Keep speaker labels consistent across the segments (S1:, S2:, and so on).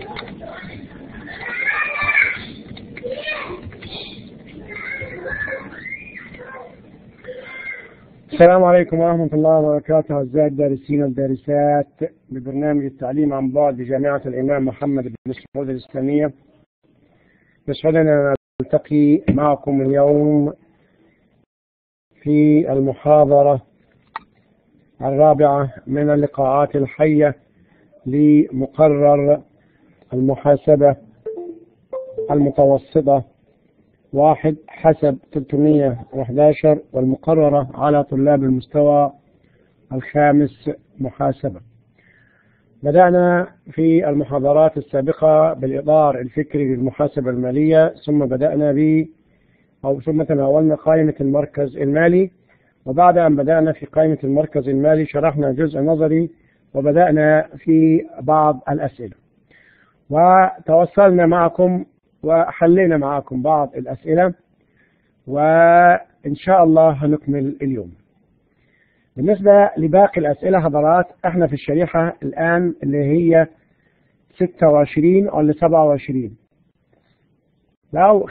S1: السلام عليكم ورحمة الله وبركاته أعزائي الدارسين والدارسات ببرنامج التعليم عن بعد بجامعة الإمام محمد بن سعود الإسلامية يسعدنا أن نلتقي معكم اليوم في المحاضرة الرابعة من اللقاءات الحية لمقرر المحاسبة المتوسطة واحد حسب 311 والمقررة على طلاب المستوى الخامس محاسبة بدأنا في المحاضرات السابقة بالإطار الفكري للمحاسبة المالية ثم بدأنا ب أو ثم تناولنا قائمة المركز المالي وبعد أن بدأنا في قائمة المركز المالي شرحنا جزء نظري وبدأنا في بعض الأسئلة وتوصلنا معكم وحلينا معكم بعض الأسئلة وإن شاء الله هنكمل اليوم بالنسبة لباقي الأسئلة حضرات احنا في الشريحة الآن اللي هي 26 ولا 27 لو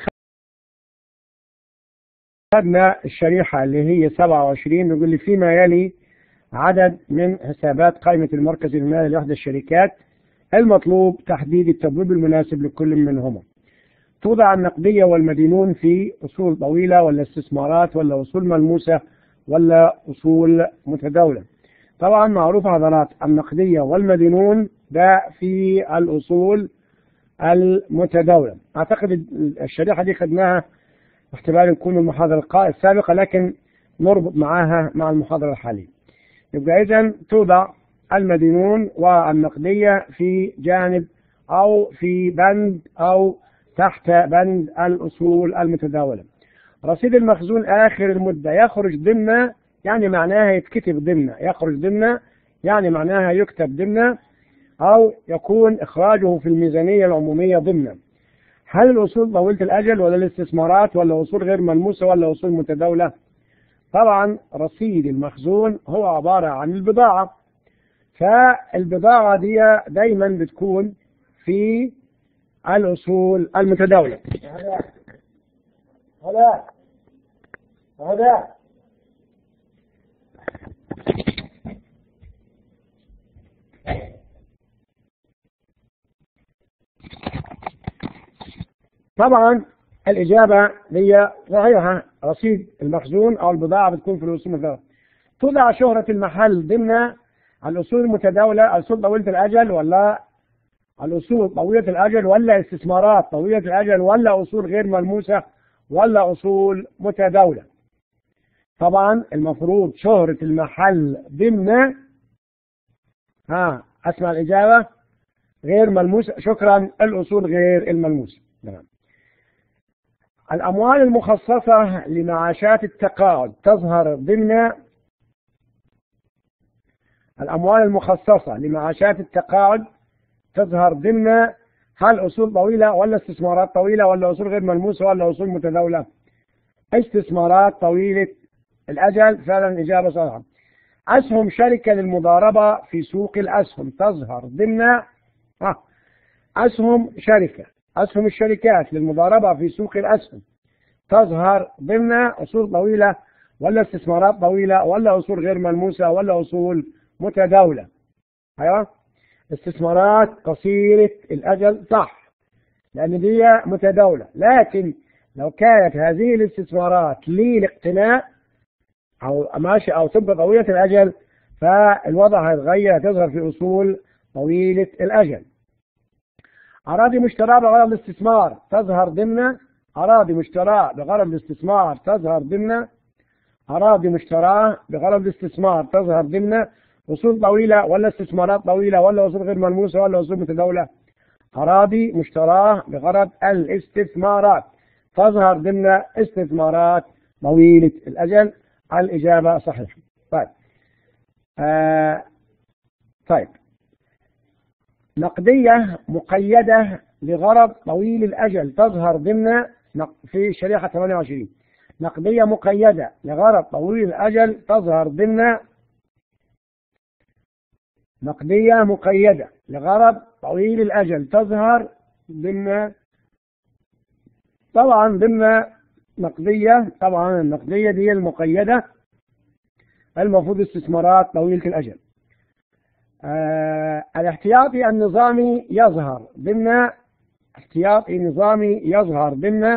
S1: خدنا الشريحة اللي هي 27 نقول لي فيما يلي عدد من حسابات قائمة المركز المالي لإحدى الشركات المطلوب تحديد التبويب المناسب لكل منهما توضع النقدية والمدينون في أصول طويلة ولا استثمارات ولا أصول ملموسة ولا أصول متداولة طبعا معروف حضرات النقدية والمدينون ده في الأصول المتداولة أعتقد الشريحة دي خدناها احتمال نكون المحاضرة السابقة لكن نربط معاها مع المحاضرة الحالية يبقى إذا توضع المدينون والنقدية في جانب أو في بند أو تحت بند الأصول المتداولة رصيد المخزون آخر المدة يخرج ضمن يعني معناها يتكتب ضمن يخرج ضمن يعني معناها يكتب ضمن أو يكون إخراجه في الميزانية العمومية ضمن هل الأصول طويلة الأجل ولا الاستثمارات ولا أصول غير ملموسة ولا أصول متداولة طبعا رصيد المخزون هو عبارة عن البضاعة فالبضاعة دي دايما بتكون في الأصول المتداولة هذا هذا طبعا الإجابة هي صحيحة رصيد المخزون أو البضاعة بتكون في الأصول المتداولة توضع شهرة المحل ضمن الأصول المتداولة الأصول طويلة الأجل ولا الأصول طويلة الأجل ولا استثمارات طويلة الأجل ولا أصول غير ملموسة ولا أصول متداولة طبعا المفروض شهرة المحل ضمن ها أسمع الإجابة غير ملموسة شكرا الأصول غير الملموسة نعم الأموال المخصصة لمعاشات التقاعد تظهر ضمن الأموال المخصصة لمعاشات التقاعد تظهر ضمن هل أصول طويلة ولا استثمارات طويلة ولا أصول غير ملموسة ولا أصول متداولة استثمارات طويلة الأجل فعلا إجابة صحيحة أسهم شركة للمضاربة في سوق الأسهم تظهر ضمن أسهم شركة أسهم الشركات للمضاربة في سوق الأسهم تظهر ضمن أصول طويلة ولا استثمارات طويلة ولا أصول غير ملموسة ولا أصول متداولة أيوة استثمارات قصيرة الأجل صح لأن دي متداولة لكن لو كانت هذه الاستثمارات للاقتناء أو ماشي أو تبقى طويلة الأجل فالوضع هيتغير هتظهر في أصول طويلة الأجل أراضي مشتراة بغرض الاستثمار تظهر ضمن أراضي مشتراة بغرض الاستثمار تظهر ضمن أراضي مشتراة بغرض الاستثمار تظهر ضمن أصول طويلة ولا استثمارات طويلة ولا أصول غير ملموسة ولا أصول متداولة أراضي مشتراة بغرض الاستثمارات تظهر ضمن استثمارات طويلة الأجل الإجابة صحيحة طيب آه طيب نقدية مقيدة لغرض طويل الأجل تظهر ضمن في شريحة 28 نقدية مقيدة لغرض طويل الأجل تظهر ضمن نقدية مقيدة لغرض طويل الأجل تظهر ضمن طبعا ضمن نقدية طبعا النقدية دي المقيدة المفروض استثمارات طويلة الأجل آه الاحتياطي النظامي يظهر ضمن احتياطي نظامي يظهر ضمن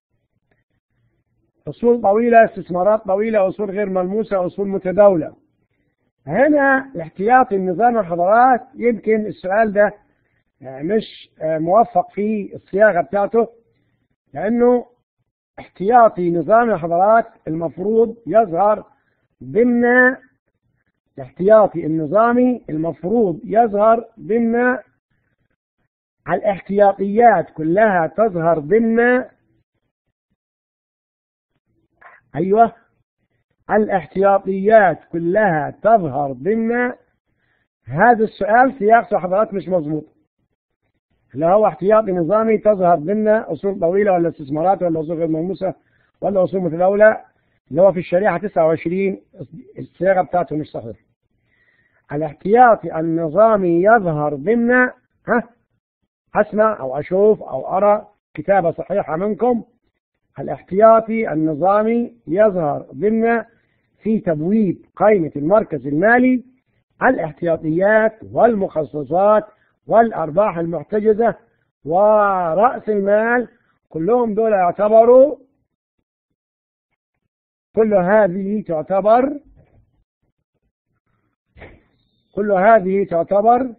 S1: أصول طويلة استثمارات طويلة أصول غير ملموسة أصول متداولة هنا الاحتياطي النظام الحضارات يمكن السؤال ده مش موفق في الصياغة بتاعته لأنه احتياطي نظام الحضارات المفروض يظهر ضمن الاحتياطي النظامي المفروض يظهر ضمن الاحتياطيات كلها تظهر ضمن أيوة الاحتياطيات كلها تظهر ضمن هذا السؤال سياق حضرات مش مظبوط اللي هو احتياطي نظامي تظهر ضمن أصول طويلة ولا استثمارات ولا أصول غير ملموسة ولا أصول متداولة اللي هو في الشريحة 29 الصياغة بتاعته مش صحيح الاحتياطي النظامي يظهر ضمن ها أسمع أو أشوف أو أرى كتابة صحيحة منكم الاحتياطي النظامي يظهر ضمن في تبويب قائمة المركز المالي الاحتياطيات والمخصصات والأرباح المحتجزة ورأس المال كلهم دول يعتبروا كل هذه تعتبر كل هذه تعتبر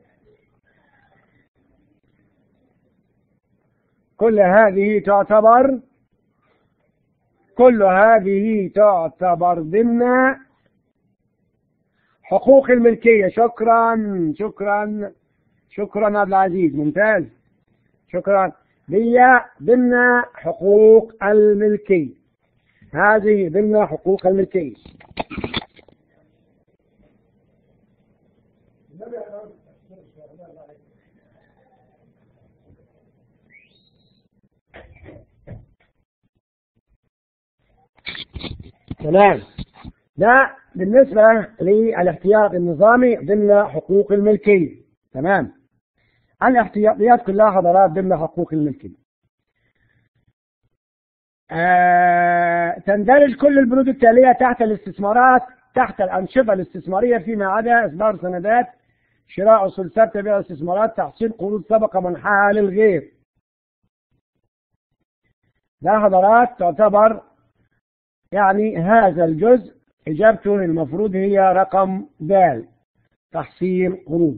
S1: كل هذه تعتبر كل هذه تعتبر ضمن حقوق الملكية شكرا شكرا شكرا عبد العزيز ممتاز شكرا هي ضمن حقوق الملكية هذه ضمن حقوق الملكية تمام ده بالنسبة للاحتياط النظامي ضمن حقوق الملكية تمام الاحتياطيات كلها حضارات ضمن حقوق الملكية آه تندرج كل البنود التالية تحت الاستثمارات تحت الأنشطة الاستثمارية فيما عدا إصدار سندات شراء أصول ثابتة بيع استثمارات تحصيل قروض سبق منحها للغير ده حضارات تعتبر يعني هذا الجزء إجابته المفروض هي رقم د تحصيل قروض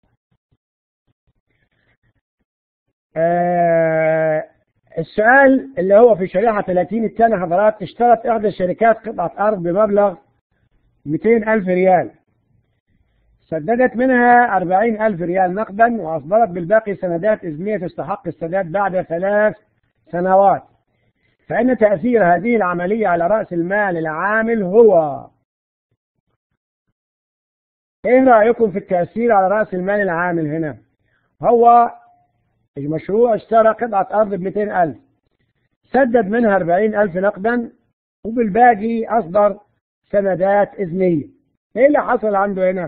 S1: آه السؤال اللي هو في شريحة 30 الثاني حضرات اشترت إحدى الشركات قطعة أرض بمبلغ 200 ألف ريال سددت منها 40 ألف ريال نقدا وأصدرت بالباقي سندات إذنية تستحق السداد بعد ثلاث سنوات فإن تأثير هذه العملية على رأس المال العامل هو إيه رأيكم في التأثير على رأس المال العامل هنا هو المشروع اشترى قطعة أرض ب 200 ألف سدد منها 40 ألف نقدا وبالباقي أصدر سندات إذنية إيه اللي حصل عنده هنا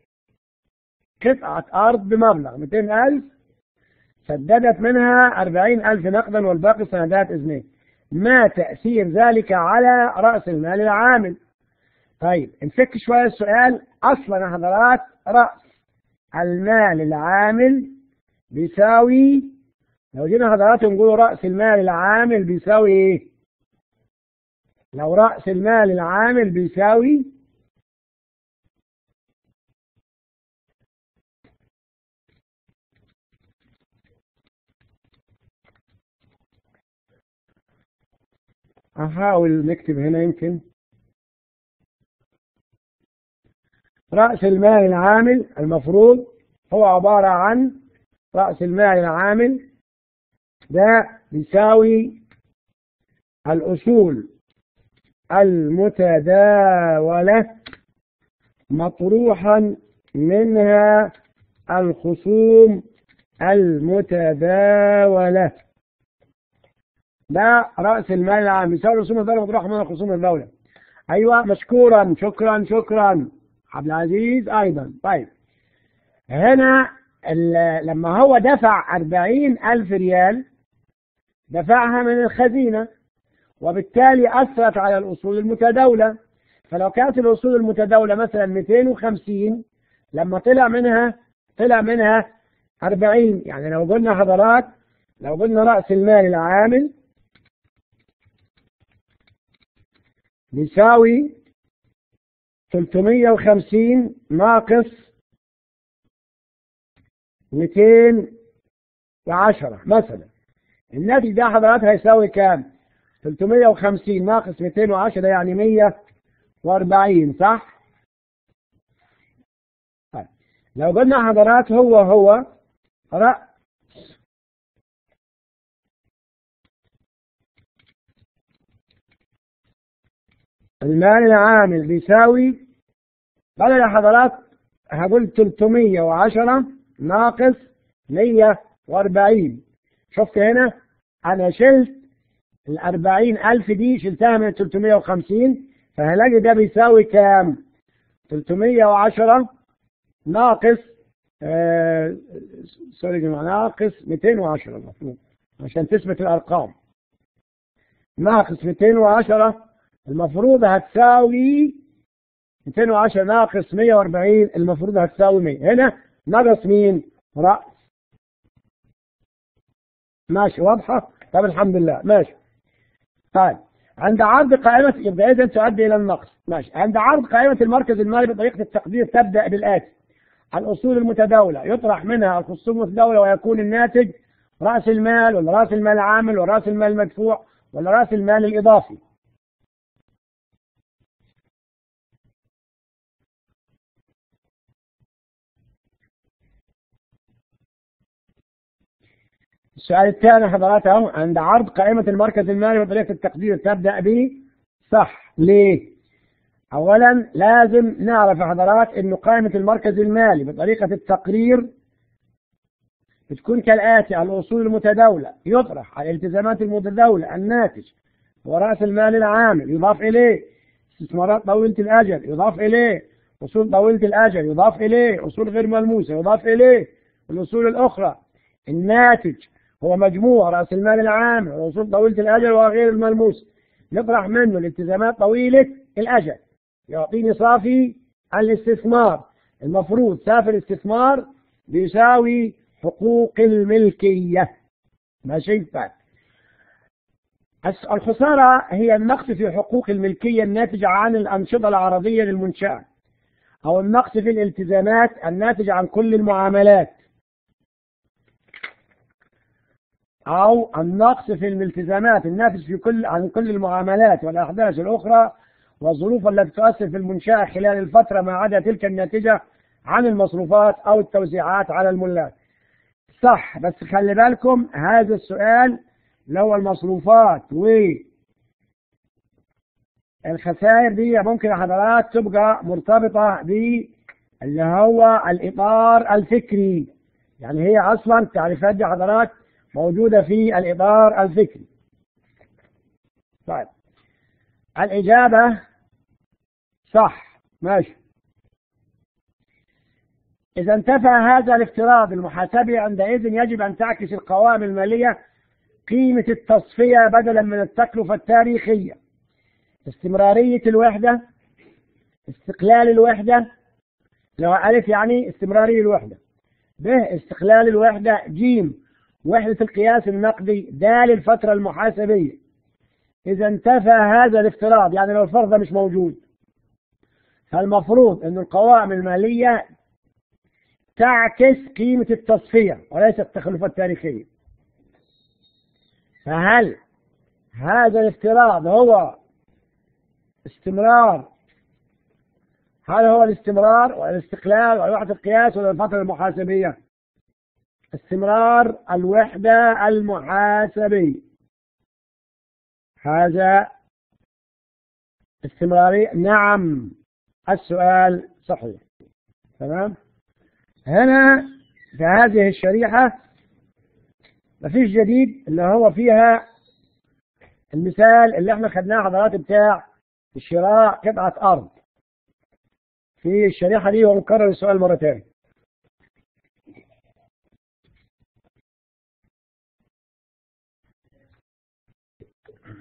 S1: قطعة أرض بمبلغ 200 ألف سددت منها 40 ألف نقدا والباقي سندات إذنية ما تأثير ذلك على رأس المال العامل طيب نفك شوية السؤال أصلا يا حضرات رأس المال العامل بيساوي لو جينا حضرات نقول رأس المال العامل بيساوي ايه لو رأس المال العامل بيساوي أحاول نكتب هنا يمكن رأس المال العامل المفروض هو عبارة عن رأس المال العامل ده بيساوي الأصول المتداولة مطروحا منها الخصوم المتداولة ده رأس المال العام يساوي الرسوم الدولة مطروحة منها خصوم الدولة أيوة مشكورا شكرا شكرا عبد العزيز أيضا طيب هنا لما هو دفع أربعين ألف ريال دفعها من الخزينة وبالتالي أثرت على الأصول المتداولة فلو كانت الأصول المتداولة مثلا 250 لما طلع منها طلع منها 40 يعني لو قلنا حضرات لو قلنا رأس المال العامل بيساوي 350 ناقص 210 مثلا الناتج ده حضرات هيساوي كام 350 ناقص 210 يعني 140 صح طيب لو قلنا حضرات هو هو رأس المال العامل بيساوي بدل يا حضرات هقول 310 ناقص 140 شفت هنا أنا شلت ال 40000 دي شلتها من 350 فهلاقي ده بيساوي كام؟ 310 ناقص آه سوري جماعة ناقص 210 المفروض عشان تثبت الأرقام ناقص 210 المفروض هتساوي 210 ناقص 140 المفروض هتساوي 100 هنا نقص مين؟ رأس ماشي واضحة؟ طب الحمد لله ماشي طيب عند عرض قائمة يبقى إذا تؤدي إلى النقص ماشي عند عرض قائمة المركز المالي بطريقة التقدير تبدأ بالآتي الأصول المتداولة يطرح منها الخصوم المتداولة ويكون الناتج رأس المال ولا رأس المال العامل ولا رأس المال المدفوع ولا رأس المال الإضافي السؤال الثاني حضرات اهو عند عرض قائمة المركز المالي وطريقة التقدير تبدأ به صح ليه؟ أولا لازم نعرف يا حضرات إنه قائمة المركز المالي بطريقة التقرير بتكون كالآتي الأصول المتداولة يطرح على الالتزامات المتداولة الناتج ورأس المال العامل يضاف إليه استثمارات طويلة الأجل يضاف إليه أصول طويلة الأجل يضاف إليه أصول غير ملموسة يضاف إليه الأصول الأخرى الناتج هو مجموع رأس المال العام والأصول طويلة الأجل وغير الملموس نطرح منه الالتزامات طويلة الأجل يعطيني صافي الاستثمار المفروض سافر الاستثمار بيساوي حقوق الملكية ماشي طيب الخسارة هي النقص في حقوق الملكية الناتجة عن الأنشطة العرضية للمنشأة أو النقص في الالتزامات الناتجة عن كل المعاملات أو النقص في الالتزامات الناتج في كل عن كل المعاملات والأحداث الأخرى والظروف التي تؤثر في المنشأة خلال الفترة ما عدا تلك الناتجة عن المصروفات أو التوزيعات على الملاك صح بس خلي بالكم هذا السؤال اللي هو المصروفات و الخسائر دي ممكن يا حضرات تبقى مرتبطة ب اللي هو الإطار الفكري يعني هي أصلا التعريفات دي حضرات موجودة في الإطار الفكري طيب الإجابة صح ماشي إذا انتفى هذا الافتراض المحاسبي عندئذ يجب أن تعكس القوائم المالية قيمة التصفية بدلا من التكلفة التاريخية استمرارية الوحدة استقلال الوحدة لو ألف يعني استمرارية الوحدة ب استقلال الوحدة جيم وحدة القياس النقدي دال الفترة المحاسبية إذا انتفى هذا الافتراض يعني لو الفرض مش موجود فالمفروض أن القوائم المالية تعكس قيمة التصفية وليس التخلفات التاريخية فهل هذا الافتراض هو استمرار هل هو الاستمرار والاستقلال ووحدة القياس ولا الفترة المحاسبية استمرار الوحدة المحاسبية هذا استمراري نعم السؤال صحيح تمام هنا في هذه الشريحة مفيش جديد اللي هو فيها المثال اللي احنا خدناه حضرات بتاع شراء قطعة أرض في الشريحة دي ومكرر السؤال مرة تاني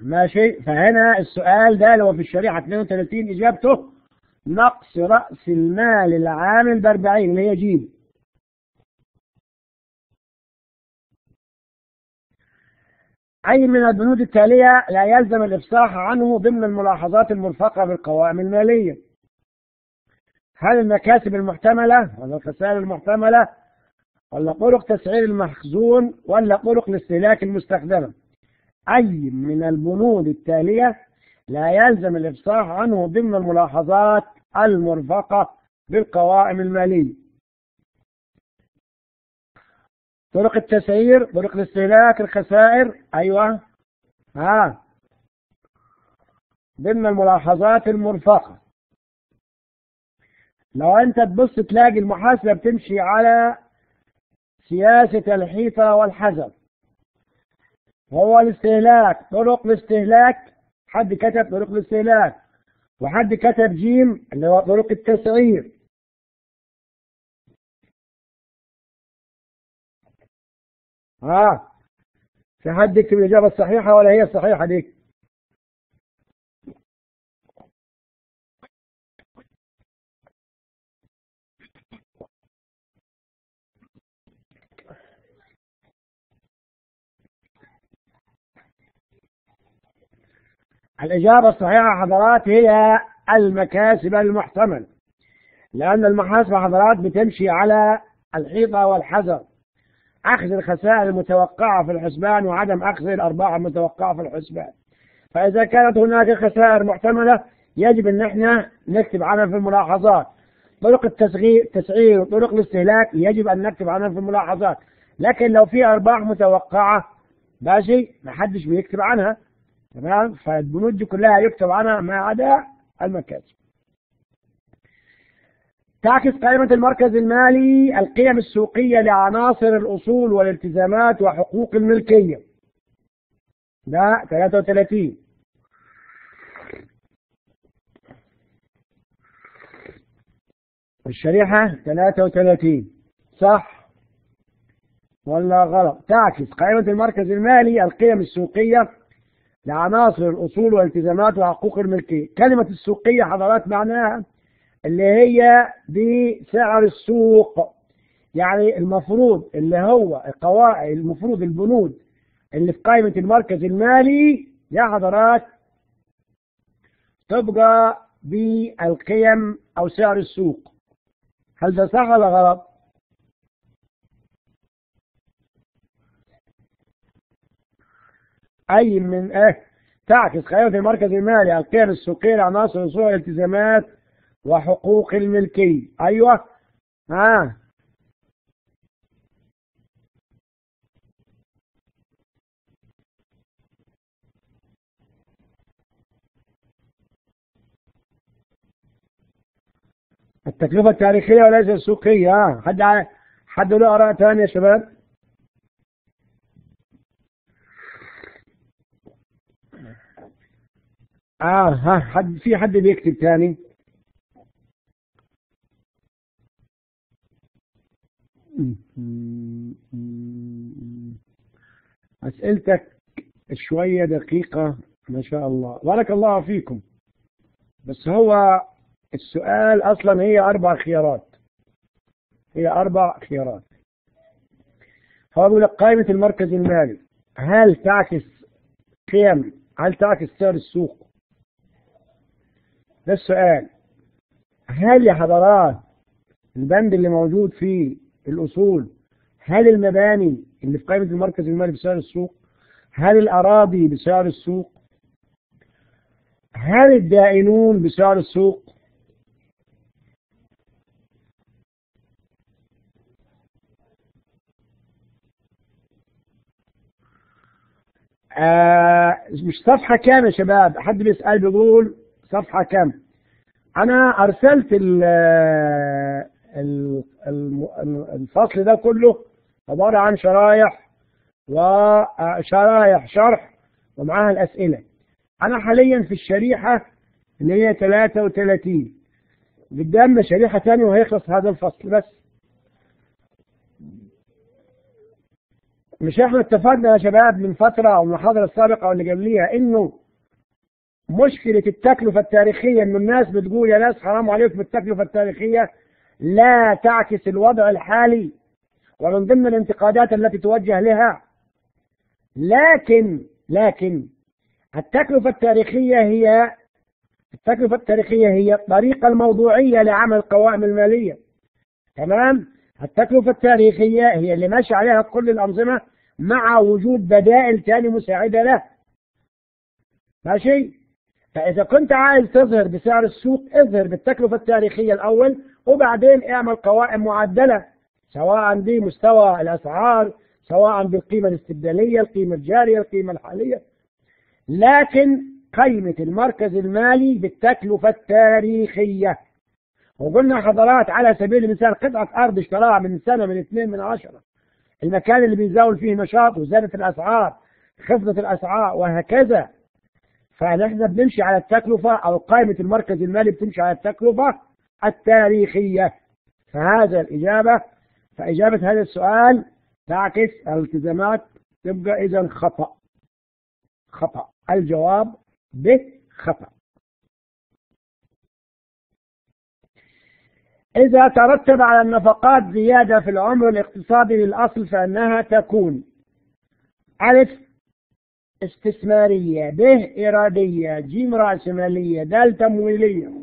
S1: ماشي فهنا السؤال ده لو في الشريحة 32 إجابته نقص رأس المال العامل ب 40 اللي هي جيم أي من البنود التالية لا يلزم الإفصاح عنه ضمن الملاحظات المرفقة بالقوائم المالية هل المكاسب المحتملة ولا الخسائر المحتملة ولا طرق تسعير المخزون ولا طرق الاستهلاك المستخدمة أي من البنود التالية لا يلزم الإفصاح عنه ضمن الملاحظات المرفقة بالقوائم المالية طرق التسعير طرق الاستهلاك الخسائر أيوة ها ضمن الملاحظات المرفقة لو أنت تبص تلاقي المحاسبة بتمشي على سياسة الحيطة والحذر هو الاستهلاك طرق الاستهلاك حد كتب طرق الاستهلاك وحد كتب جيم اللي هو طرق التسعير ها في حد يكتب الإجابة الصحيحة ولا هي الصحيحة دي الإجابة الصحيحة حضرات هي المكاسب المحتمل لأن المحاسبة حضرات بتمشي على الحيطة والحذر أخذ الخسائر المتوقعة في الحسبان وعدم أخذ الأرباح المتوقعة في الحسبان فإذا كانت هناك خسائر محتملة يجب أن احنا نكتب عنها في الملاحظات طرق التسعير التسعير وطرق الاستهلاك يجب أن نكتب عنها في الملاحظات لكن لو في أرباح متوقعة ماشي ما حدش بيكتب عنها تمام فالبنود دي كلها يكتب عنها ما عدا المكاسب تعكس قائمة المركز المالي القيم السوقية لعناصر الأصول والالتزامات وحقوق الملكية ده 33 الشريحة 33 صح ولا غلط تعكس قائمة المركز المالي القيم السوقية لعناصر الأصول والالتزامات وحقوق الملكية كلمة السوقية حضرات معناها اللي هي بسعر السوق يعني المفروض اللي هو القواعد المفروض البنود اللي في قائمة المركز المالي يا حضرات تبقى بالقيم أو سعر السوق هل ده صح ولا غلط؟ أي من إيه تعكس قائمة المركز المالي القيم السوقية لعناصر الأصول والالتزامات وحقوق الملكية أيوة ها التكلفة التاريخية وليس السوقية ها حد حد له آراء ثانية يا شباب اه ها حد في حد بيكتب ثاني أسئلتك شوية دقيقة ما شاء الله بارك الله فيكم بس هو السؤال أصلا هي أربع خيارات هي أربع خيارات هو بيقول لك قائمة المركز المالي هل تعكس قيم هل تعكس سعر السوق ده السؤال هل يا حضرات البند اللي موجود فيه الأصول هل المباني اللي في قائمة المركز المالي بسعر السوق هل الأراضي بسعر السوق هل الدائنون بسعر السوق آه مش صفحة كام يا شباب حد بيسأل بيقول صفحة كام أنا أرسلت ال الفصل ده كله عبارة عن شرايح وشرايح شرح ومعاها الأسئلة أنا حاليا في الشريحة اللي هي 33 قدامنا شريحة ثانية وهيخلص هذا الفصل بس مش احنا اتفقنا يا شباب من فترة او المحاضرة السابقة او اللي قبليها انه مشكلة التكلفة التاريخية انه الناس بتقول يا ناس حرام عليكم التكلفة التاريخية لا تعكس الوضع الحالي ومن ضمن الانتقادات التي توجه لها لكن لكن التكلفة التاريخية هي التكلفة التاريخية هي الطريقة الموضوعية لعمل القوائم المالية تمام التكلفة التاريخية هي اللي ماشي عليها كل الأنظمة مع وجود بدائل تاني مساعدة له ماشي فإذا كنت عايز تظهر بسعر السوق اظهر بالتكلفة التاريخية الأول وبعدين اعمل قوائم معدلة سواء بمستوى الأسعار سواء بالقيمة الاستبدالية القيمة الجارية القيمة الحالية لكن قيمة المركز المالي بالتكلفة التاريخية وقلنا حضرات على سبيل المثال قطعة أرض اشتراها من سنة من اثنين من عشرة المكان اللي بيزاول فيه نشاط وزادة الأسعار خفضت الأسعار وهكذا فنحن بنمشي على التكلفة أو قائمة المركز المالي بتمشي على التكلفة التاريخية فهذا الإجابة فإجابة هذا السؤال تعكس الالتزامات تبقى إذا خطأ خطأ الجواب به خطأ إذا ترتب على النفقات زيادة في العمر الاقتصادي للأصل فإنها تكون ألف استثمارية ب إرادية ج رأسمالية د تمويلية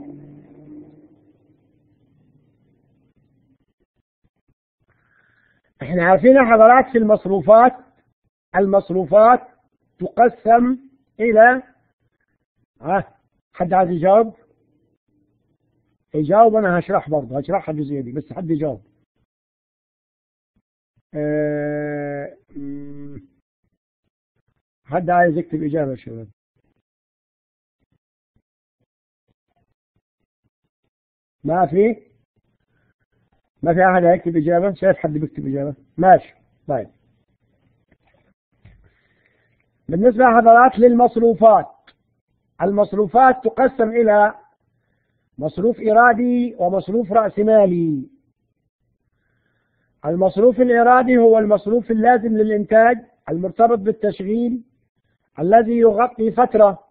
S1: احنا عارفين حضرات في المصروفات المصروفات تقسم إلى ها حد عايز يجاوب؟ يجاوب أنا هشرح برضه هشرحها الجزئية دي بس حد يجاوب. أه... حد عايز يكتب إجابة يا شباب ما في ما في أحد هيكتب إجابة شايف حد بيكتب إجابة ماشي طيب بالنسبة لحضرات للمصروفات المصروفات تقسم إلى مصروف إرادي ومصروف رأسمالي المصروف الإرادي هو المصروف اللازم للإنتاج المرتبط بالتشغيل الذي يغطي فترة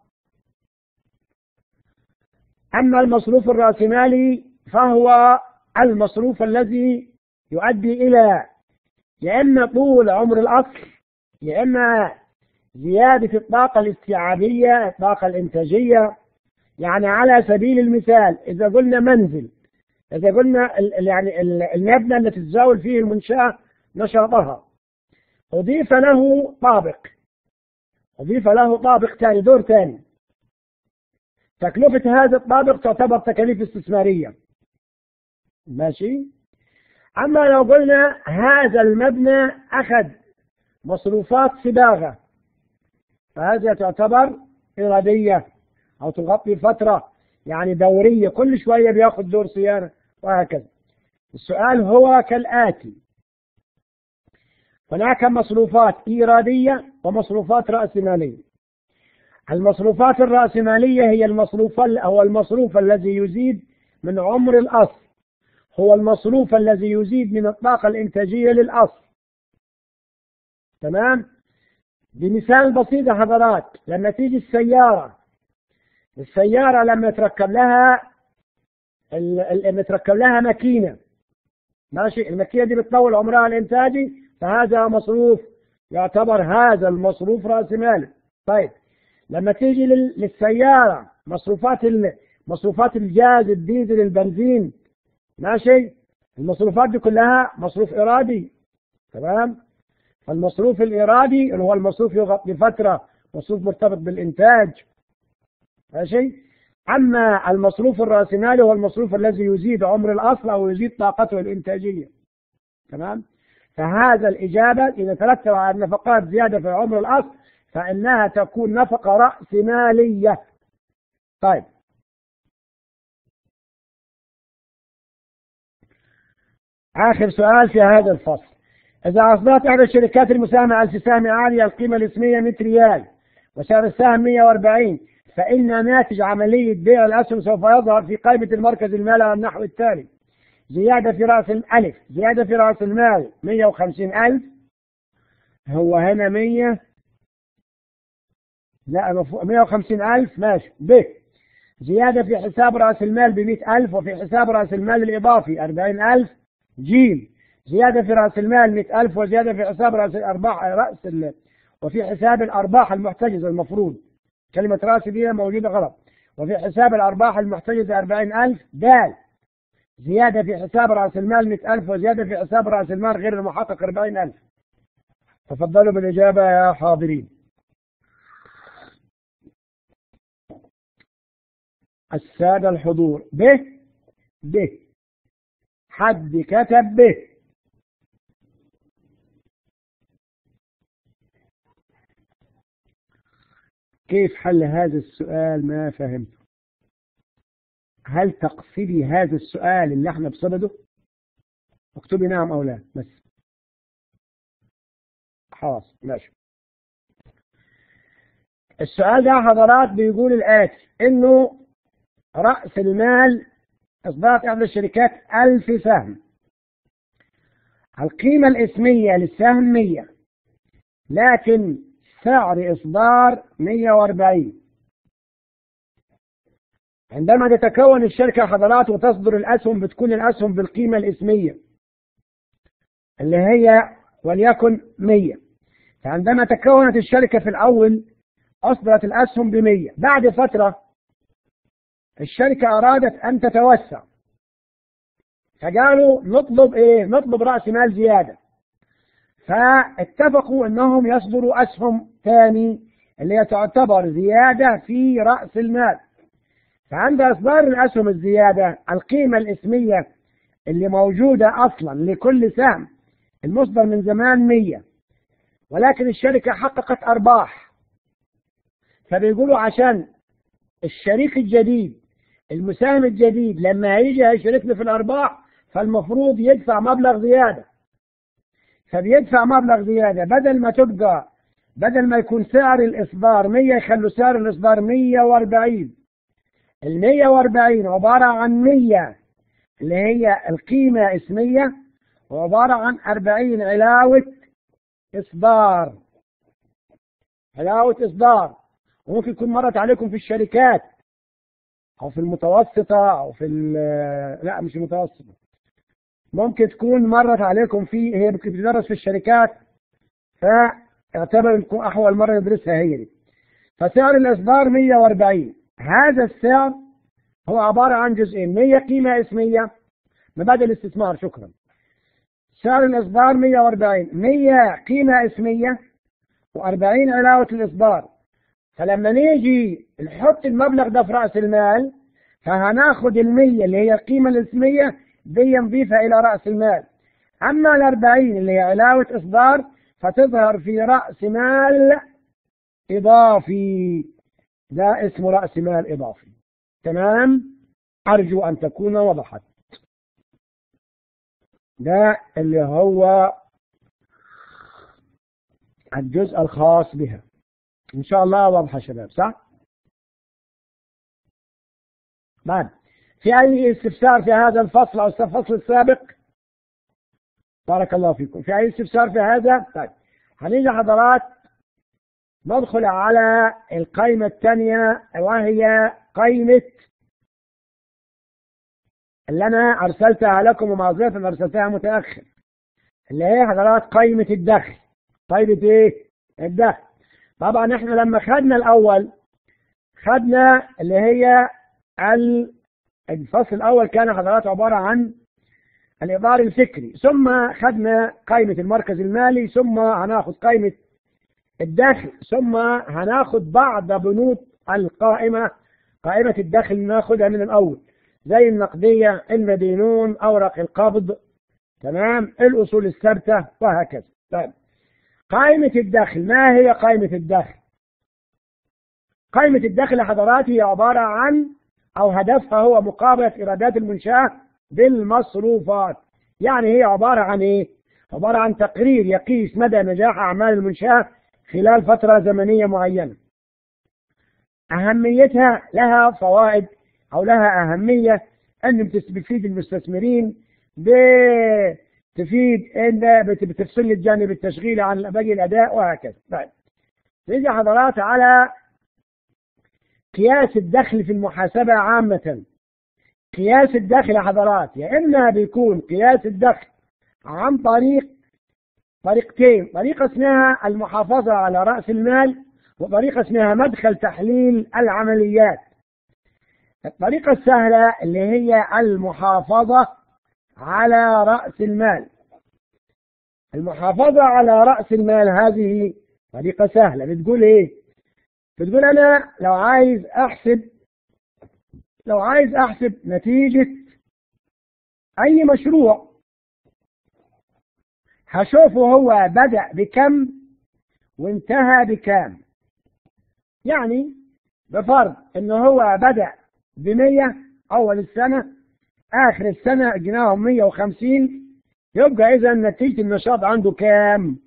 S1: أما المصروف الرأسمالي فهو المصروف الذي يؤدي إلى يا إما طول عمر الأصل يا إما زيادة الطاقة الاستيعابية الطاقة الإنتاجية يعني على سبيل المثال إذا قلنا منزل إذا قلنا يعني المبنى اللي تتزاول فيه المنشأة نشاطها أضيف له طابق أضيف له طابق ثاني دور ثاني تكلفة هذا الطابق تعتبر تكاليف استثمارية ماشي أما لو قلنا هذا المبنى أخذ مصروفات صباغة فهذه تعتبر إرادية أو تغطي فترة يعني دورية كل شوية بياخذ دور صيانة وهكذا السؤال هو كالآتي هناك مصروفات إيرادية ومصروفات رأسمالية المصروفات الرأسمالية هي المصروف هو المصروف الذي يزيد من عمر الأصل هو المصروف الذي يزيد من الطاقة الإنتاجية للأصل تمام بمثال بسيط يا حضرات لما تيجي السيارة السيارة لما يتركب لها لما يتركب لها ماكينة ماشي الماكينة دي بتطول عمرها الإنتاجي فهذا مصروف يعتبر هذا المصروف رأس مال طيب لما تيجي للسيارة مصروفات مصروفات الجاز الديزل البنزين ماشي المصروفات دي كلها مصروف إرادي تمام فالمصروف الإرادي اللي هو المصروف يغطي فترة مصروف مرتبط بالإنتاج ماشي أما المصروف الرأسمالي هو المصروف الذي يزيد عمر الأصل أو يزيد طاقته الإنتاجية تمام فهذا الإجابة إذا ترتب على النفقات زيادة في عمر الأصل فإنها تكون نفقة رأسمالية طيب آخر سؤال في هذا الفصل إذا أصدرت إحدى الشركات المساهمة على سهم عالية القيمة الاسمية 100 ريال وسعر السهم 140 فإن ناتج عملية بيع الأسهم سوف يظهر في قائمة المركز المالي على النحو التالي زيادة في رأس الألف زيادة في رأس المال 150 ألف هو هنا 100 لا مفهوم 150 ألف ماشي ب زيادة في حساب رأس المال ب 100 ألف وفي حساب رأس المال الإضافي 40 ألف جيم زيادة في رأس المال 100 ألف وزيادة في حساب رأس الأرباح رأس ال... وفي حساب الأرباح المحتجزة المفروض كلمة رأس دي موجودة غلط وفي حساب الأرباح المحتجزة 40 ألف دال زيادة في حساب رأس المال 100 ألف وزيادة في حساب رأس المال غير المحقق 40 ألف تفضلوا بالإجابة يا حاضرين السادة الحضور ب ب حد كتب به كيف حل هذا السؤال ما فهمته هل تقصدي هذا السؤال اللي احنا بصدده اكتبي نعم او لا بس خلاص ماشي السؤال ده حضرات بيقول الآتي إنه رأس المال إصدارات إحدى الشركات ألف سهم القيمة الإسمية للسهم 100 لكن سعر إصدار 140 عندما تتكون الشركة حضرات وتصدر الأسهم بتكون الأسهم بالقيمة الإسمية اللي هي وليكن 100 فعندما تكونت الشركة في الأول أصدرت الأسهم بمية بعد فترة الشركة أرادت أن تتوسع فقالوا نطلب إيه نطلب رأس مال زيادة فاتفقوا أنهم يصدروا أسهم ثاني اللي هي تعتبر زيادة في رأس المال فعند إصدار الأسهم الزيادة القيمة الإسمية اللي موجودة أصلا لكل سهم المصدر من زمان 100 ولكن الشركة حققت أرباح فبيقولوا عشان الشريك الجديد المساهم الجديد لما يجي يشاركنا في الأرباح فالمفروض يدفع مبلغ زيادة فبيدفع مبلغ زيادة بدل ما تبقى بدل ما يكون سعر الإصدار 100 يخلوا سعر الإصدار 140 ال 140 عبارة عن 100 اللي هي القيمة اسمية وعبارة عن 40 علاوة إصدار علاوة إصدار وممكن يكون مرت عليكم في الشركات أو في المتوسطة أو في لا مش المتوسطة ممكن تكون مرت عليكم في هي بتدرس في الشركات فاعتبر انكم أحول مرة ندرسها هي دي فسعر الإصدار 140 هذا السعر هو عبارة عن جزئين 100 قيمة اسمية مبادئ الاستثمار شكرا سعر الإصدار 140 100 قيمة اسمية و40 علاوة الإصدار فلما نيجي نحط المبلغ ده في رأس المال فهناخد المية اللي هي القيمة الاسمية دي نضيفها إلى رأس المال أما الأربعين اللي هي علاوة إصدار فتظهر في رأس مال إضافي ده اسمه رأس مال إضافي تمام أرجو أن تكون وضحت ده اللي هو الجزء الخاص بها إن شاء الله واضحة شباب صح؟ بعد في أي استفسار في هذا الفصل أو الفصل السابق؟ بارك الله فيكم في أي استفسار في هذا؟ طيب هنيجي حضرات ندخل على القائمة الثانية وهي قائمة اللي أنا أرسلتها لكم ومعذرة أرسلتها متأخر اللي هي حضرات قائمة الدخل قائمة إيه؟ الدخل طبعا احنا لما خدنا الاول خدنا اللي هي الفصل الاول كان حضرات عبارة عن الإدار الفكري ثم خدنا قائمة المركز المالي ثم هناخد قائمة الدخل ثم هناخد بعض بنود القائمة قائمة الدخل ناخدها من الأول زي النقدية المدينون أوراق القبض تمام الأصول الثابتة وهكذا طيب قائمة الدخل ما هي قائمة الدخل قائمة الدخل حضرات هي عبارة عن أو هدفها هو مقابلة إيرادات المنشأة بالمصروفات يعني هي عبارة عن إيه عبارة عن تقرير يقيس مدى نجاح أعمال المنشأة خلال فترة زمنية معينة أهميتها لها فوائد أو لها أهمية أن بتفيد المستثمرين تفيد ان بت- بتفصل لي الجانب التشغيلي عن باقي الاداء وهكذا طيب نيجي حضرات على قياس الدخل في المحاسبة عامة قياس الدخل يا حضرات يا إما بيكون قياس الدخل عن طريق طريقتين طريقة اسمها المحافظة على رأس المال وطريقة اسمها مدخل تحليل العمليات الطريقة السهلة اللي هي المحافظة على رأس المال المحافظة على رأس المال هذه طريقة سهلة بتقول ايه بتقول انا لو عايز احسب لو عايز احسب نتيجة اي مشروع هشوفه هو بدأ بكم وانتهى بكام يعني بفرض انه هو بدأ بمية اول السنة اخر السنة جناهم مية وخمسين يبقى اذا نتيجة النشاط عنده كام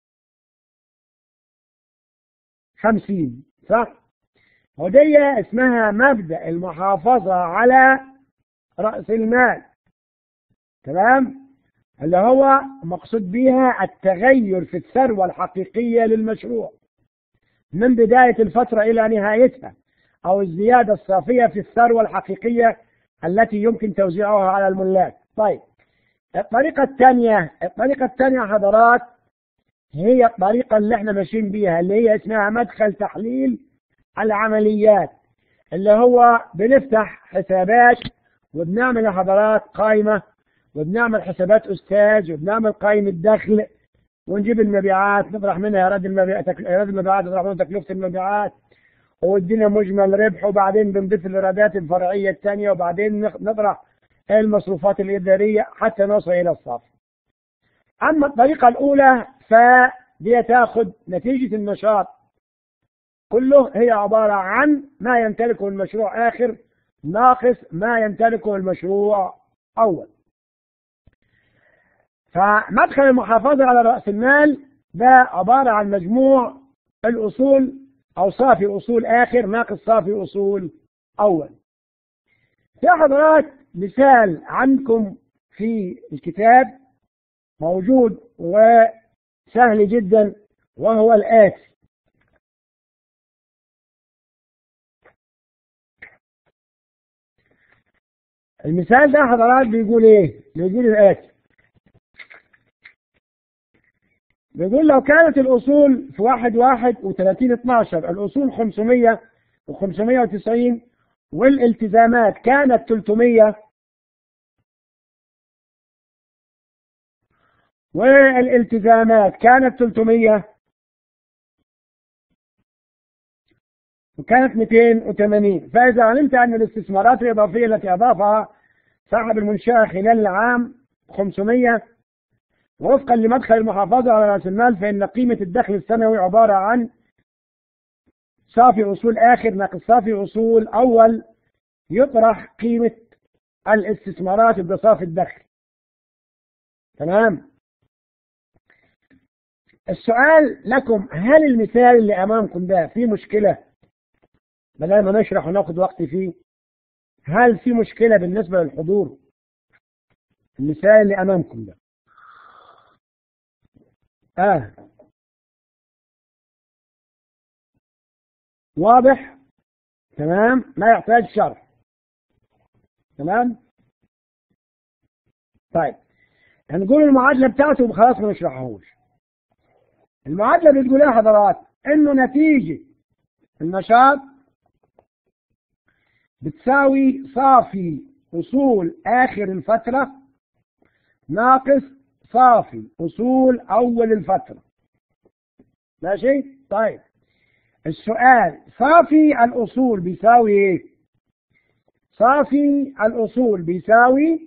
S1: خمسين صح ودي اسمها مبدأ المحافظة على رأس المال تمام اللي هو مقصود بيها التغير في الثروة الحقيقية للمشروع من بداية الفترة إلى نهايتها أو الزيادة الصافية في الثروة الحقيقية التي يمكن توزيعها على الملاك طيب الطريقة الثانية الطريقة الثانية حضرات هي الطريقة اللي احنا ماشيين بيها اللي هي اسمها مدخل تحليل العمليات اللي هو بنفتح حسابات وبنعمل يا حضرات قائمة وبنعمل حسابات أستاذ وبنعمل قائمة دخل ونجيب المبيعات نطرح منها إيراد المبيعات إيراد المبيعات نطرح منها تكلفة المبيعات وادينا مجمل ربح وبعدين بنضيف الإيرادات الفرعية الثانية وبعدين نطرح المصروفات الإدارية حتى نوصل إلى الصافي. أما الطريقة الأولى فدي تاخذ نتيجة النشاط كله هي عبارة عن ما يمتلكه المشروع آخر ناقص ما يمتلكه المشروع أول. فمدخل المحافظة على رأس المال ده عبارة عن مجموع الأصول أو صافي أصول آخر ناقص صافي أصول أول. يا حضرات مثال عندكم في الكتاب موجود وسهل جدا وهو الآتي المثال ده حضرات بيقول ايه بيقول الآتي بيقول لو كانت الأصول في واحد واحد وثلاثين اتناشر الأصول خمسمية وخمسمية وتسعين والالتزامات كانت تلتمية والالتزامات كانت 300 وكانت 280 فإذا علمت أن الاستثمارات الإضافية التي أضافها صاحب المنشأة خلال العام 500 وفقا لمدخل المحافظة على رأس المال فإن قيمة الدخل السنوي عبارة عن صافي أصول آخر ناقص صافي أصول أول يطرح قيمة الاستثمارات بصافي الدخل تمام السؤال لكم هل المثال اللي أمامكم ده فيه مشكلة بدل ما نشرح وناخد وقت فيه هل في مشكلة بالنسبة للحضور المثال اللي أمامكم ده آه واضح تمام ما يحتاج شرح تمام طيب هنقول المعادلة بتاعته وخلاص ما نشرحهوش المعادلة بتقول ايه يا حضرات انه نتيجة النشاط بتساوي صافي اصول اخر الفترة ناقص صافي اصول اول الفترة ماشي طيب السؤال صافي الاصول بيساوي ايه صافي الاصول بيساوي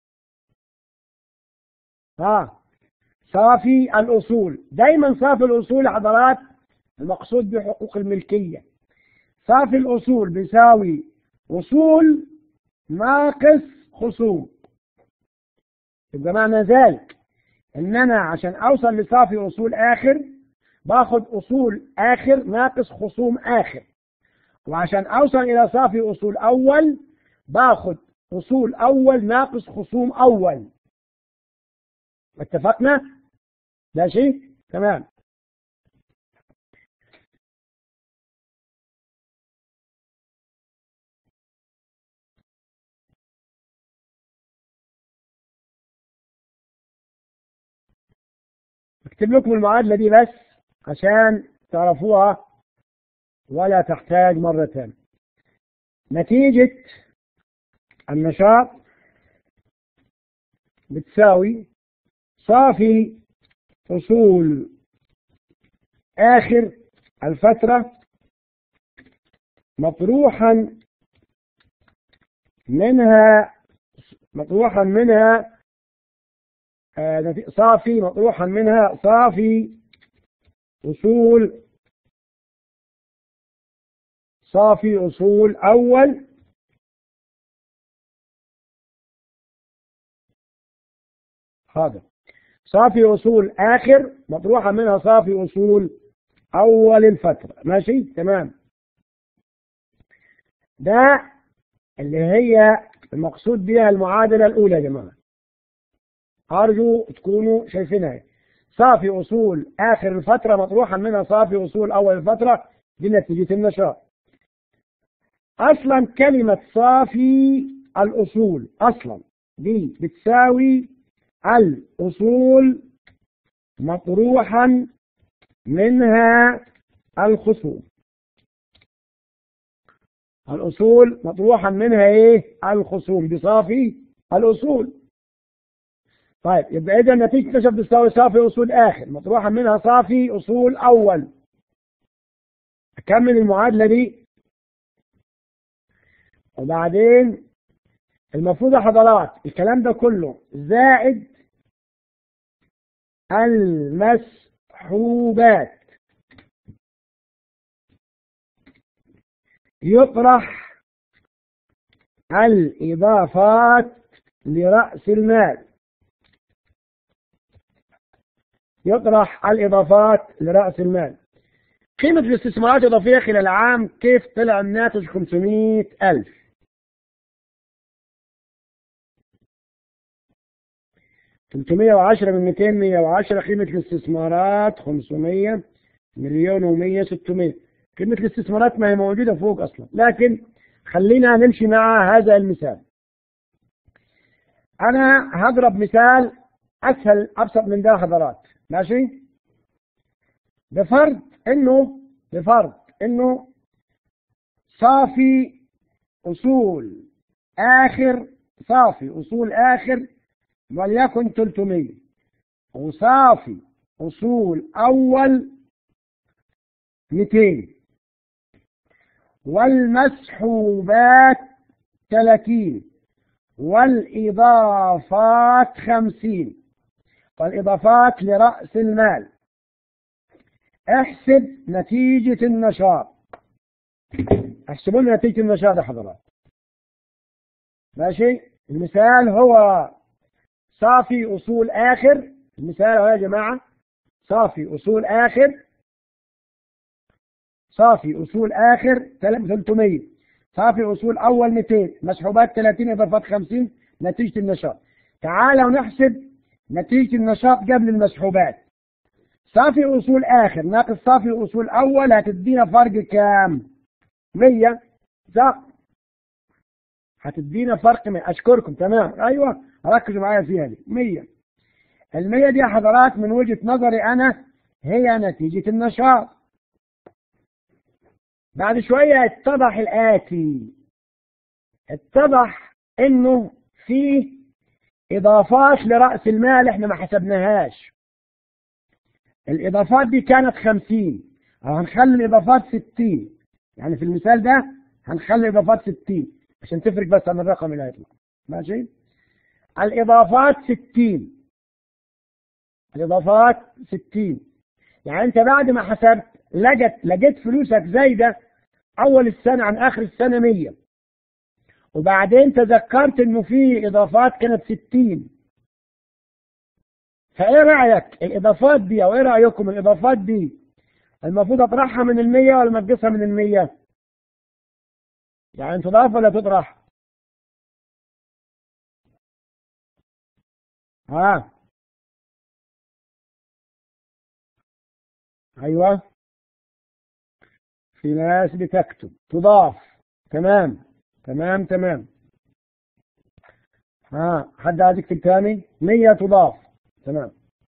S1: ها صافي الأصول دايما صافي الأصول يا حضرات المقصود بحقوق الملكية صافي الأصول بيساوي أصول ناقص خصوم يبقى معنى ذلك إن أنا عشان أوصل لصافي أصول آخر باخد أصول آخر ناقص خصوم آخر وعشان أوصل إلى صافي أصول أول باخد أصول أول ناقص خصوم أول اتفقنا ماشي تمام اكتب لكم المعادلة دي بس عشان تعرفوها ولا تحتاج مرة ثانية نتيجة النشاط بتساوي صافي أصول آخر الفترة مطروحا منها مطروحا منها آه، صافي مطروحا منها صافي أصول صافي أصول أول هذا صافي أصول آخر مطروحة منها صافي أصول أول الفترة ماشي تمام ده اللي هي المقصود بها المعادلة الأولى يا جماعة أرجو تكونوا شايفينها صافي أصول آخر الفترة مطروحا منها صافي أصول أول الفترة دي نتيجة النشاط أصلا كلمة صافي الأصول أصلا دي بتساوي الأصول مطروحا منها الخصوم الأصول مطروحا منها إيه الخصوم بصافي الأصول طيب يبقى إذا نتيجة نشف بتساوي صافي أصول آخر مطروحا منها صافي أصول أول أكمل المعادلة دي وبعدين المفروض يا حضرات الكلام ده كله زائد المسحوبات يطرح الإضافات لرأس المال يطرح الإضافات لرأس المال قيمة الاستثمارات الإضافية خلال العام كيف طلع الناتج 500 ألف 310 من 200 110 قيمة الاستثمارات 500 مليون و100 600 قيمة الاستثمارات ما هي موجودة فوق أصلا لكن خلينا نمشي مع هذا المثال أنا هضرب مثال أسهل أبسط من ده حضرات ماشي بفرض إنه بفرض إنه صافي أصول آخر صافي أصول آخر وليكن 300 وصافي أصول أول 200 والمسحوبات 30 والإضافات 50 والإضافات لرأس المال احسب نتيجة النشاط احسبوا لنا نتيجة النشاط يا حضرات ماشي المثال هو صافي أصول آخر المثال يا جماعة صافي أصول آخر صافي أصول آخر 300 صافي أصول أول 200 مسحوبات 30 إضافات 50 نتيجة النشاط تعالوا نحسب نتيجة النشاط قبل المسحوبات صافي أصول آخر ناقص صافي أصول أول هتدينا فرق كام 100 صح هتدينا فرق من أشكركم تمام أيوة ركزوا معايا فيها دي 100 المية دي يا حضرات من وجهة نظري أنا هي نتيجة النشاط بعد شوية اتضح الآتي اتضح إنه في إضافات لرأس المال إحنا ما حسبناهاش الإضافات دي كانت خمسين أو هنخلي الإضافات ستين يعني في المثال ده هنخلي الإضافات ستين عشان تفرق بس عن الرقم اللي هيطلع ماشي الإضافات ستين الإضافات ستين يعني أنت بعد ما حسبت لقيت لقيت فلوسك زايدة أول السنة عن آخر السنة مية وبعدين تذكرت إنه في إضافات كانت ستين فإيه رأيك الإضافات دي أو إيه رأيكم الإضافات دي المفروض أطرحها من المية ولا نقصها من المية يعني تضاف ولا تطرح ها أيوة في ناس بتكتب تضاف تمام تمام تمام ها حد عايز يكتب تاني مية تضاف تمام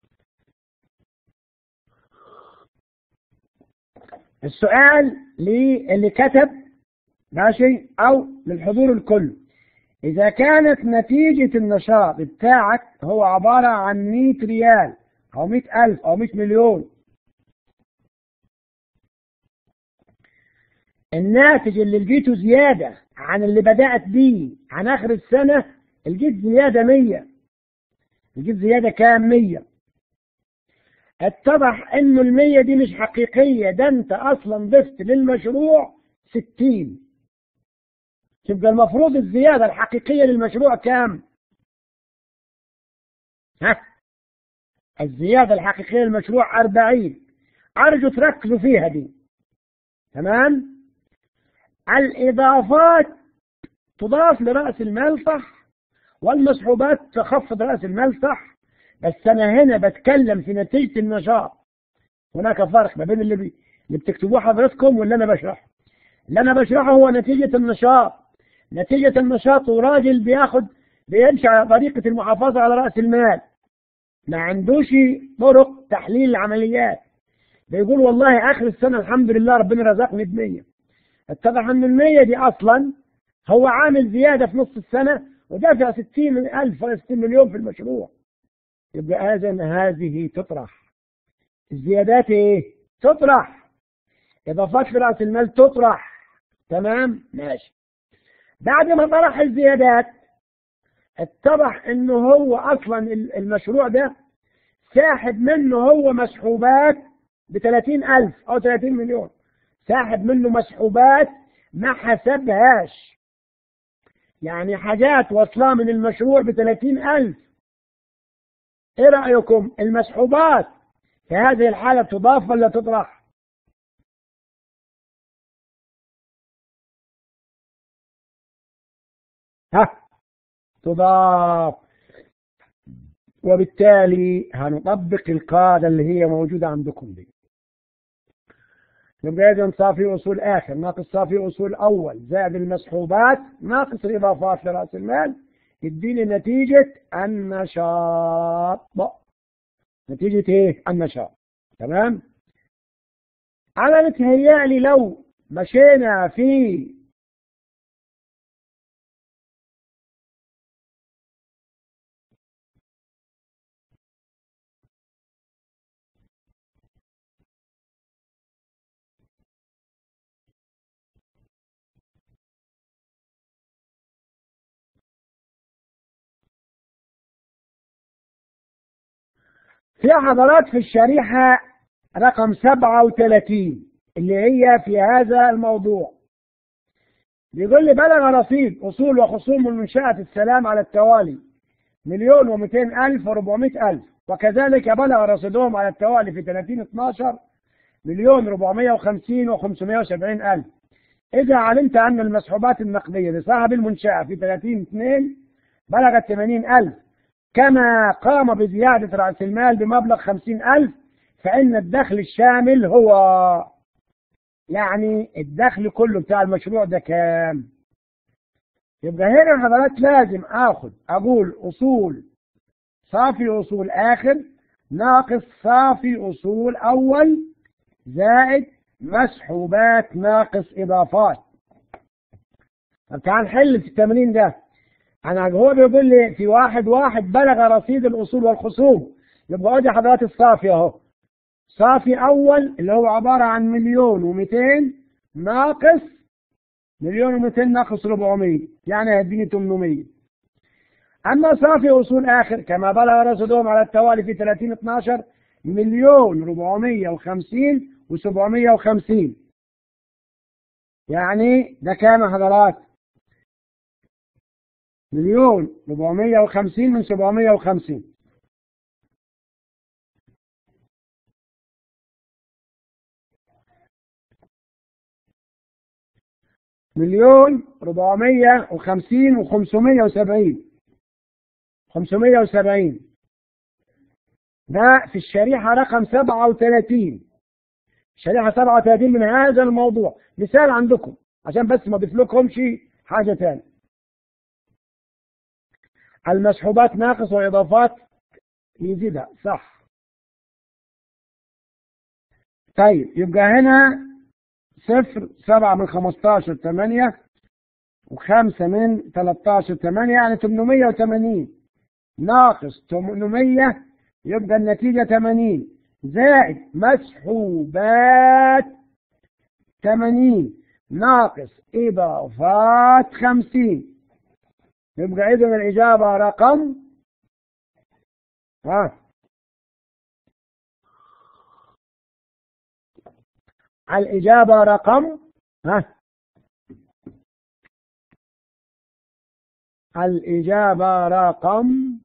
S1: السؤال للي كتب ماشي أو للحضور الكل إذا كانت نتيجة النشاط بتاعك هو عبارة عن 100 ريال أو 100 ألف أو 100 مليون الناتج اللي لقيته زيادة عن اللي بدأت بيه عن آخر السنة لقيت زيادة 100 لقيت زيادة كام 100 اتضح انه المية دي مش حقيقية ده انت اصلا ضفت للمشروع ستين تبقى المفروض الزيادة الحقيقية للمشروع كام ها الزيادة الحقيقية للمشروع أربعين أرجو تركزوا فيها دي تمام الإضافات تضاف لرأس المال صح والمسحوبات تخفض رأس المال صح بس أنا هنا بتكلم في نتيجة النشاط هناك فرق ما بين اللي, بي... اللي بتكتبوه حضرتكم واللي أنا بشرحه اللي أنا بشرحه هو نتيجة النشاط نتيجة النشاط وراجل بياخد بيمشي على طريقة المحافظة على رأس المال ما عندوش طرق تحليل العمليات بيقول والله آخر السنة الحمد لله ربنا رزقني بمية اتضح أن المية دي أصلا هو عامل زيادة في نص السنة ودافع ستين ألف ولا ستين مليون في المشروع يبقى إذا هذه تطرح الزيادات إيه؟ تطرح إضافات في رأس المال تطرح تمام ماشي بعد ما طرح الزيادات اتضح انه هو اصلا المشروع ده ساحب منه هو مسحوبات ب ألف او 30 مليون ساحب منه مسحوبات ما حسبهاش يعني حاجات واصلة من المشروع ب ألف ايه رأيكم المسحوبات في هذه الحالة تضاف ولا تطرح ها تضاف وبالتالي هنطبق القاعدة اللي هي موجودة عندكم دي يبقى إذا صافي أصول آخر ناقص صافي أصول أول زائد المسحوبات ناقص الإضافات لرأس المال يديني نتيجة النشاط نتيجة إيه؟ النشاط تمام؟ أنا متهيألي لو مشينا في في حضارات في الشريحة رقم 37 اللي هي في هذا الموضوع بيقول لي بلغ رصيد أصول وخصوم من منشأة السلام على التوالي مليون ومئتين ألف وربعمائة ألف وكذلك بلغ رصيدهم على التوالي في 30 12 مليون ربعمائة وخمسين وخمسمائة وسبعين ألف إذا علمت أن المسحوبات النقدية لصاحب المنشأة في 30 2 بلغت 80 ألف كما قام بزيادة رأس المال بمبلغ خمسين ألف فإن الدخل الشامل هو يعني الدخل كله بتاع المشروع ده كام يبقى هنا حضرات لازم اخد اقول اصول صافي اصول اخر ناقص صافي اصول اول زائد مسحوبات ناقص اضافات طب تعال نحل في التمرين ده انا هو بيقول لي في واحد واحد بلغ رصيد الاصول والخصوم يبقى ادي حضرات الصافي اهو صافي اول اللي هو عباره عن مليون و200 ناقص مليون و200 ناقص 400 يعني هيديني 800 اما صافي اصول اخر كما بلغ رصيدهم على التوالي في 30 12 مليون 450 و750 يعني ده كام حضرات مليون 450 من 750 مليون 450 و570 570 ده في الشريحة رقم 37 شريحة 37 من هذا الموضوع مثال عندكم عشان بس ما اضيف لكمش حاجة تاني المسحوبات ناقص وإضافات يزيدها صح طيب يبقى هنا صفر سبعة من خمستاشر ثمانية وخمسة من تلاتاشر ثمانية يعني تمنمية وثمانين ناقص تمنمية يبقى النتيجة ثمانين زائد مسحوبات ثمانين ناقص إضافات خمسين يبقى إذن الإجابة رقم ها الإجابة رقم ها الإجابة رقم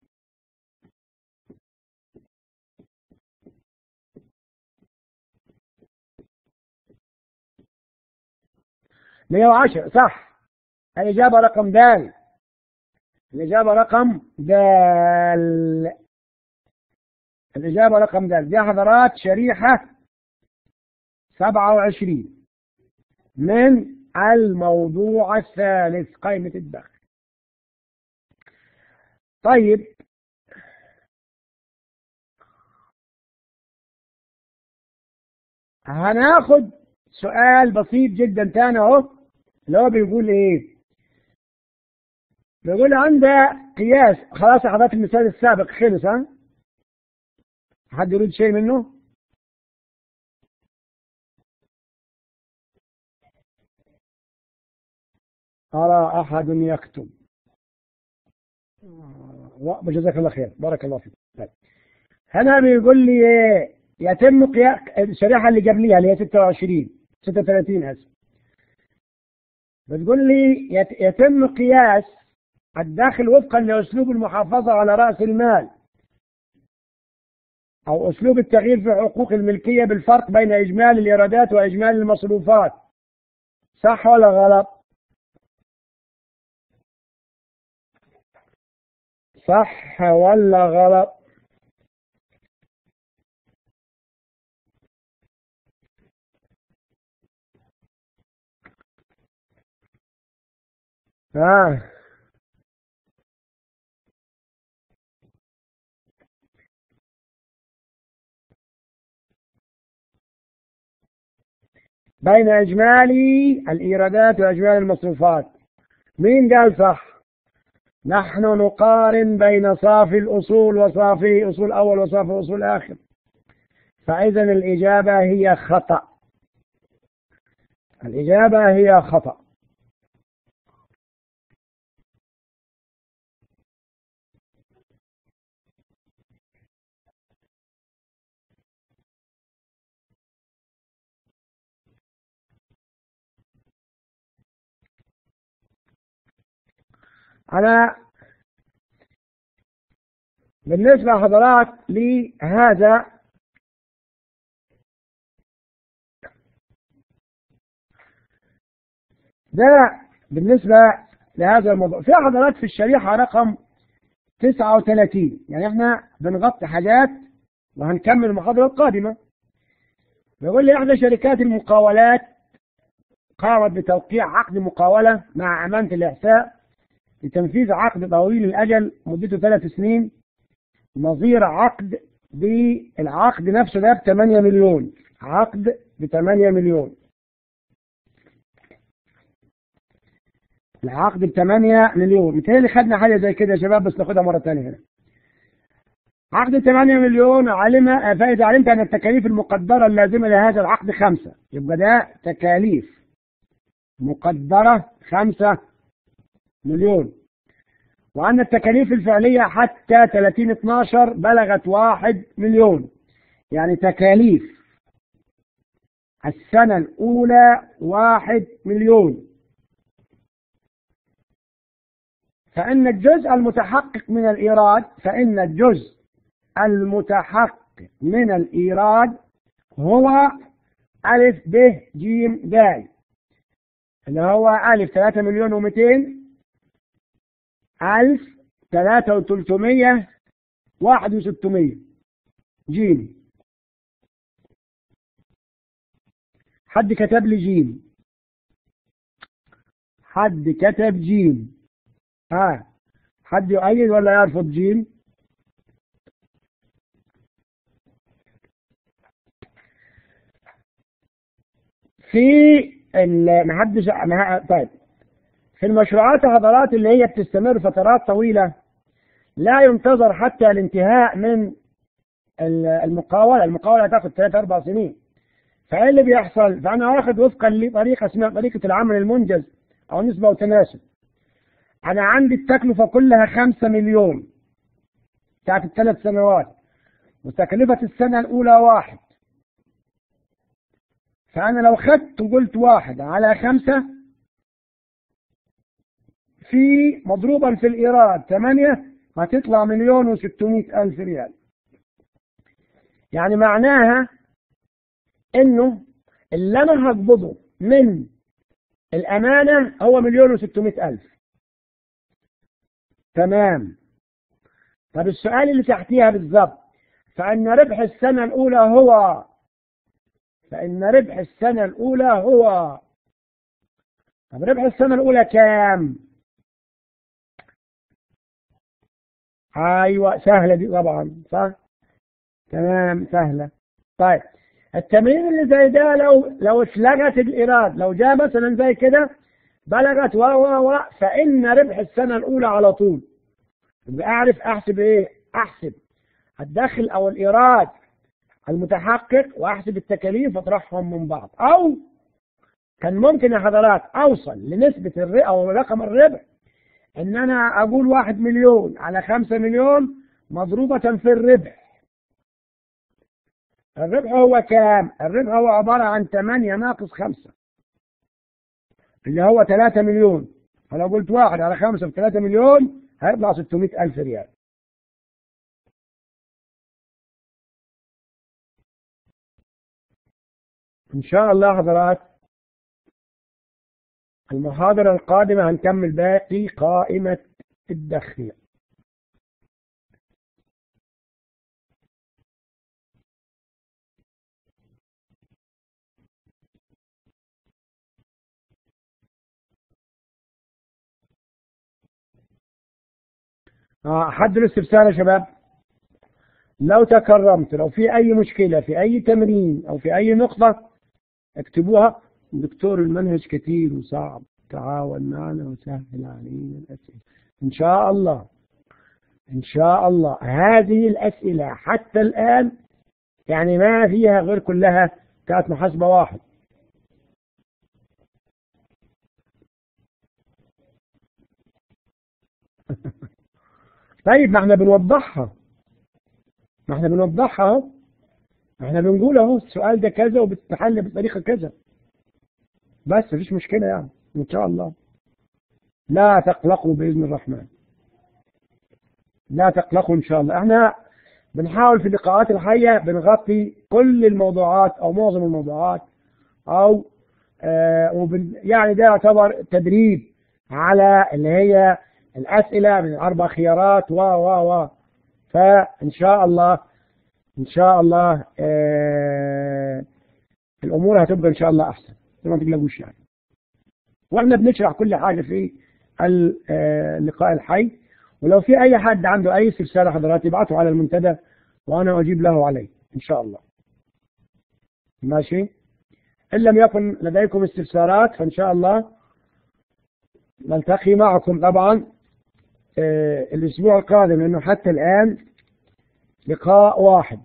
S1: مية وعشرة صح الإجابة رقم دال الإجابة رقم دال الإجابة رقم دال دي حضرات شريحة سبعة وعشرين من الموضوع الثالث قائمة الدخل طيب هناخد سؤال بسيط جدا تاني اهو اللي هو بيقول ايه بيقول عنده قياس خلاص يا حضرات المثال السابق خلص ها حد يريد شيء منه أرى أحد يكتب جزاك الله خير بارك الله فيك طيب. هنا بيقول لي يتم قياس الشريحة اللي قبليها اللي هي 26 36 اسف بتقول لي يتم قياس الداخل وفقا لأسلوب المحافظة على رأس المال أو أسلوب التغيير في حقوق الملكية بالفرق بين إجمالي الإيرادات وإجمالي المصروفات صح ولا غلط؟ صح ولا غلط؟ آه. بين إجمالي الإيرادات وإجمالي المصروفات مين قال صح نحن نقارن بين صافي الأصول وصافي أصول أول وصافي أصول آخر فإذا الإجابة هي خطأ الإجابة هي خطأ على بالنسبة لحضرات لهذا ده بالنسبة لهذا الموضوع في حضرات في الشريحة رقم 39 يعني احنا بنغطي حاجات وهنكمل المحاضرة القادمة بيقول لي احدى شركات المقاولات قامت بتوقيع عقد مقاولة مع أمانة الإحساء لتنفيذ عقد طويل الأجل مدته ثلاث سنين نظير عقد بالعقد نفسه ده ب 8 مليون عقد ب 8 مليون العقد ب 8 مليون متهيألي خدنا حاجة زي كده يا شباب بس ناخدها مرة ثانية هنا عقد 8 مليون علم فإذا علمت أن التكاليف المقدرة اللازمة لهذا العقد خمسة يبقى ده تكاليف مقدرة خمسة مليون وأن التكاليف الفعلية حتى 30 12 بلغت واحد مليون يعني تكاليف السنة الأولى واحد مليون فإن الجزء المتحقق من الإيراد فإن الجزء المتحقق من الإيراد هو ألف ب ج د اللي هو ألف 3 مليون ومئتين ألف ثلاثة وثلاثمية واحد وستمية جيم حد كتب لي جيم حد كتب جيم ها حد يؤيد ولا يرفض جيم في ما حدش طيب في المشروعات حضارات اللي هي بتستمر فترات طويلة لا ينتظر حتى الانتهاء من المقاولة المقاولة تاخذ ثلاث أربع سنين فايه اللي بيحصل؟ فأنا واخد وفقا لطريقة اسمها طريقة العمل المنجز أو نسبة وتناسب أنا عندي التكلفة كلها خمسة مليون بتاعت الثلاث سنوات وتكلفة السنة الأولى واحد فأنا لو خدت وقلت واحد على خمسة في مضروبا في الإيراد ثمانية هتطلع مليون وستمائة ألف ريال يعني معناها إنه اللي أنا هقبضه من الأمانة هو مليون وستمائة ألف تمام طب السؤال اللي تحتيها بالضبط فإن ربح السنة الأولى هو فإن ربح السنة الأولى هو طب ربح السنة الأولى كام؟ أيوة سهلة دي طبعا صح؟ تمام سهلة طيب التمرين اللي زي ده لو لو اتلغت الإيراد لو جاء مثلا زي كده بلغت و و و فإن ربح السنة الأولى على طول يبقى أعرف أحسب إيه؟ أحسب الدخل أو الإيراد المتحقق وأحسب التكاليف وأطرحهم من بعض أو كان ممكن يا حضرات أوصل لنسبة الربح أو رقم الربح إن أنا أقول واحد مليون على خمسة مليون مضروبة في الربح الربح هو كام؟ الربح هو عبارة عن 8 ناقص 5 اللي هو 3 مليون فلو قلت واحد على خمسة ب 3 مليون هيطلع 600 ألف ريال إن شاء الله حضرات المحاضرة القادمة هنكمل باقي قائمة الدخل آه حد الاستفسار يا شباب لو تكرمت لو في أي مشكلة في أي تمرين أو في أي نقطة اكتبوها دكتور المنهج كثير وصعب تعاون معنا وسهل علينا الأسئلة إن شاء الله إن شاء الله هذه الأسئلة حتى الآن يعني ما فيها غير كلها كانت محاسبة واحد طيب ما احنا بنوضحها ما احنا بنوضحها اهو ما احنا بنقول اهو السؤال ده كذا وبتتحل بطريقة كذا بس مفيش مشكلة يعني ان شاء الله لا تقلقوا بإذن الرحمن لا تقلقوا ان شاء الله احنا بنحاول في اللقاءات الحية بنغطي كل الموضوعات او معظم الموضوعات او آه وبن يعني ده يعتبر تدريب على اللي هي الأسئلة من أربع خيارات و و و فإن شاء الله إن شاء الله آه الأمور هتبقى إن شاء الله أحسن ما تقلقوش يعني وإحنا بنشرح كل حاجة في اللقاء الحي ولو في أي حد عنده أي استفسار حضرات يبعثه على المنتدى وأنا أجيب له عليه إن شاء الله ماشي إن لم يكن لديكم استفسارات فإن شاء الله نلتقي معكم طبعا الأسبوع القادم لأنه حتى الآن لقاء واحد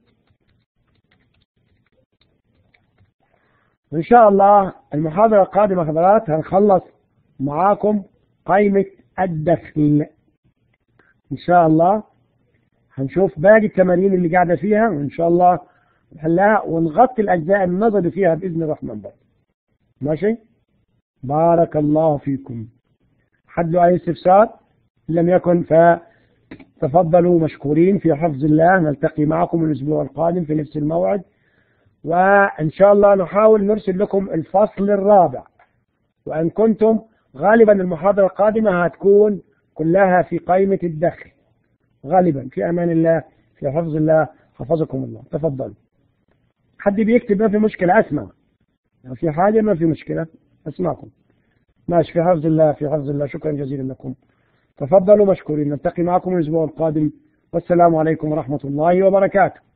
S1: وإن شاء الله المحاضرة القادمة حضرات هنخلص معاكم قائمة الدخل إن شاء الله هنشوف باقي التمارين اللي قاعدة فيها وإن شاء الله نحلها ونغطي الأجزاء النظري فيها بإذن الرحمن برضه ماشي بارك الله فيكم حد له أي استفسار إن لم يكن فتفضلوا مشكورين في حفظ الله نلتقي معكم الأسبوع القادم في نفس الموعد وإن شاء الله نحاول نرسل لكم الفصل الرابع وإن كنتم غالبا المحاضرة القادمة هتكون كلها في قائمة الدخل غالبا في أمان الله في حفظ الله حفظكم الله تفضلوا حد بيكتب ما في مشكلة أسمع لو في حاجة ما في مشكلة أسمعكم ماشي في حفظ الله في حفظ الله شكرا جزيلا لكم تفضلوا مشكورين نلتقي معكم الأسبوع القادم والسلام عليكم ورحمة الله وبركاته